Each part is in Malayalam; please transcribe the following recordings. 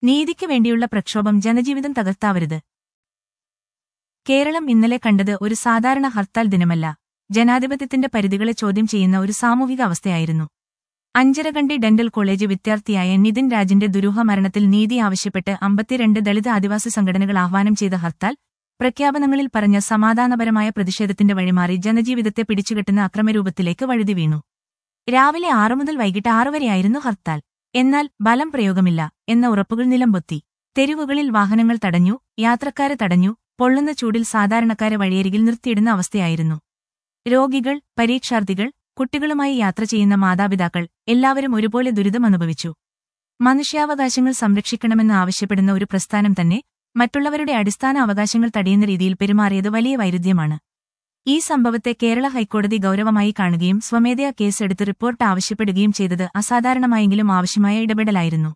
നീതിക്ക് വേണ്ടിയുള്ള പ്രക്ഷോഭം ജനജീവിതം തകർത്താവരുത് കേരളം ഇന്നലെ കണ്ടത് ഒരു സാധാരണ ഹർത്താൽ ദിനമല്ല ജനാധിപത്യത്തിന്റെ പരിധികളെ ചോദ്യം ചെയ്യുന്ന ഒരു സാമൂഹിക അവസ്ഥയായിരുന്നു അഞ്ചരകണ്ടി ഡെന്റൽ കോളേജ് വിദ്യാർത്ഥിയായ നിതിൻ രാജിന്റെ ദുരൂഹ മരണത്തിൽ നീതി ആവശ്യപ്പെട്ട് അമ്പത്തിരണ്ട് ദളിത് ആദിവാസി സംഘടനകൾ ആഹ്വാനം ചെയ്ത ഹർത്താൽ പ്രഖ്യാപനങ്ങളിൽ പറഞ്ഞ സമാധാനപരമായ പ്രതിഷേധത്തിന്റെ വഴിമാറി ജനജീവിതത്തെ പിടിച്ചുകെട്ടുന്ന അക്രമരൂപത്തിലേക്ക് വഴുതി വീണു രാവിലെ ആറു മുതൽ വൈകിട്ട് ആറു വരെയായിരുന്നു ഹർത്താൽ എന്നാൽ ബലം പ്രയോഗമില്ല എന്ന ഉറപ്പുകൾ നിലംപൊത്തി തെരുവുകളിൽ വാഹനങ്ങൾ തടഞ്ഞു യാത്രക്കാരെ തടഞ്ഞു പൊള്ളുന്ന ചൂടിൽ സാധാരണക്കാരെ വഴിയരികിൽ നിർത്തിയിടുന്ന അവസ്ഥയായിരുന്നു രോഗികൾ പരീക്ഷാർത്ഥികൾ കുട്ടികളുമായി യാത്ര ചെയ്യുന്ന മാതാപിതാക്കൾ എല്ലാവരും ഒരുപോലെ ദുരിതമനുഭവിച്ചു മനുഷ്യാവകാശങ്ങൾ സംരക്ഷിക്കണമെന്ന് ആവശ്യപ്പെടുന്ന ഒരു പ്രസ്ഥാനം തന്നെ മറ്റുള്ളവരുടെ അടിസ്ഥാന അവകാശങ്ങൾ തടയുന്ന രീതിയിൽ പെരുമാറിയത് വലിയ വൈരുദ്ധ്യമാണ് ഈ സംഭവത്തെ കേരള ഹൈക്കോടതി ഗൌരവമായി കാണുകയും സ്വമേധയാ കേസെടുത്ത് റിപ്പോർട്ട് ആവശ്യപ്പെടുകയും ചെയ്തത് അസാധാരണമായെങ്കിലും ആവശ്യമായ ഇടപെടലായിരുന്നു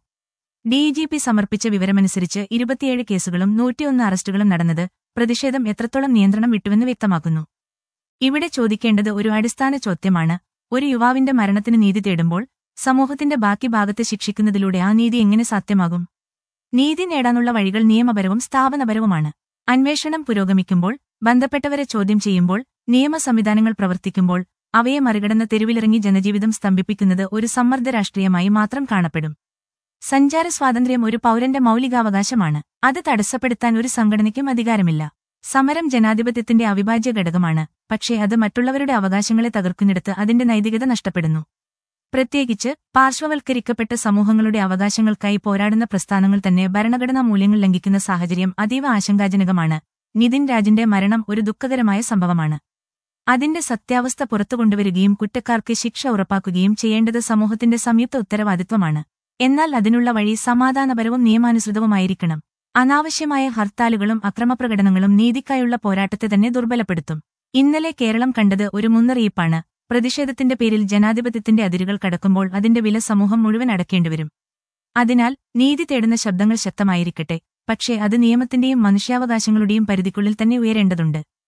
ഡിജിപി സമർപ്പിച്ച വിവരമനുസരിച്ച് ഇരുപത്തിയേഴ് കേസുകളും നൂറ്റിയൊന്ന് അറസ്റ്റുകളും നടന്നത് പ്രതിഷേധം എത്രത്തോളം നിയന്ത്രണം വിട്ടുവെന്ന് വ്യക്തമാക്കുന്നു ഇവിടെ ചോദിക്കേണ്ടത് ഒരു അടിസ്ഥാന ചോദ്യമാണ് ഒരു യുവാവിന്റെ മരണത്തിന് നീതി തേടുമ്പോൾ സമൂഹത്തിന്റെ ബാക്കി ഭാഗത്തെ ശിക്ഷിക്കുന്നതിലൂടെ ആ നീതി എങ്ങനെ സാധ്യമാകും നീതി നേടാനുള്ള വഴികൾ നിയമപരവും സ്ഥാപനപരവുമാണ് അന്വേഷണം പുരോഗമിക്കുമ്പോൾ ബന്ധപ്പെട്ടവരെ ചോദ്യം ചെയ്യുമ്പോൾ നിയമ സംവിധാനങ്ങൾ പ്രവർത്തിക്കുമ്പോൾ അവയെ മറികടന്ന് തെരുവിലിറങ്ങി ജനജീവിതം സ്തംഭിപ്പിക്കുന്നത് ഒരു സമ്മർദ്ദ രാഷ്ട്രീയമായി മാത്രം കാണപ്പെടും സഞ്ചാര സ്വാതന്ത്ര്യം ഒരു പൗരന്റെ മൗലികാവകാശമാണ് അത് തടസ്സപ്പെടുത്താൻ ഒരു സംഘടനയ്ക്കും അധികാരമില്ല സമരം ജനാധിപത്യത്തിന്റെ അവിഭാജ്യ ഘടകമാണ് പക്ഷേ അത് മറ്റുള്ളവരുടെ അവകാശങ്ങളെ തകർക്കുന്നിടത്ത് അതിന്റെ നൈതികത നഷ്ടപ്പെടുന്നു പ്രത്യേകിച്ച് പാർശ്വവൽക്കരിക്കപ്പെട്ട സമൂഹങ്ങളുടെ അവകാശങ്ങൾക്കായി പോരാടുന്ന പ്രസ്ഥാനങ്ങൾ തന്നെ ഭരണഘടനാ മൂല്യങ്ങൾ ലംഘിക്കുന്ന സാഹചര്യം അതീവ ആശങ്കാജനകമാണ് നിതിൻ രാജിന്റെ മരണം ഒരു ദുഃഖകരമായ സംഭവമാണ് അതിന്റെ സത്യാവസ്ഥ പുറത്തുകൊണ്ടുവരികയും കുറ്റക്കാർക്ക് ശിക്ഷ ഉറപ്പാക്കുകയും ചെയ്യേണ്ടത് സമൂഹത്തിന്റെ സംയുക്ത ഉത്തരവാദിത്വമാണ് എന്നാൽ അതിനുള്ള വഴി സമാധാനപരവും നിയമാനുസൃതവുമായിരിക്കണം അനാവശ്യമായ ഹർത്താലുകളും അക്രമപ്രകടനങ്ങളും നീതിക്കായുള്ള പോരാട്ടത്തെ തന്നെ ദുർബലപ്പെടുത്തും ഇന്നലെ കേരളം കണ്ടത് ഒരു മുന്നറിയിപ്പാണ് പ്രതിഷേധത്തിന്റെ പേരിൽ ജനാധിപത്യത്തിന്റെ അതിരുകൾ കടക്കുമ്പോൾ അതിന്റെ വില സമൂഹം മുഴുവൻ അടക്കേണ്ടിവരും അതിനാൽ നീതി തേടുന്ന ശബ്ദങ്ങൾ ശക്തമായിരിക്കട്ടെ പക്ഷേ അത് നിയമത്തിന്റെയും മനുഷ്യാവകാശങ്ങളുടെയും പരിധിക്കുള്ളിൽ തന്നെ ഉയരേണ്ടതുണ്ട്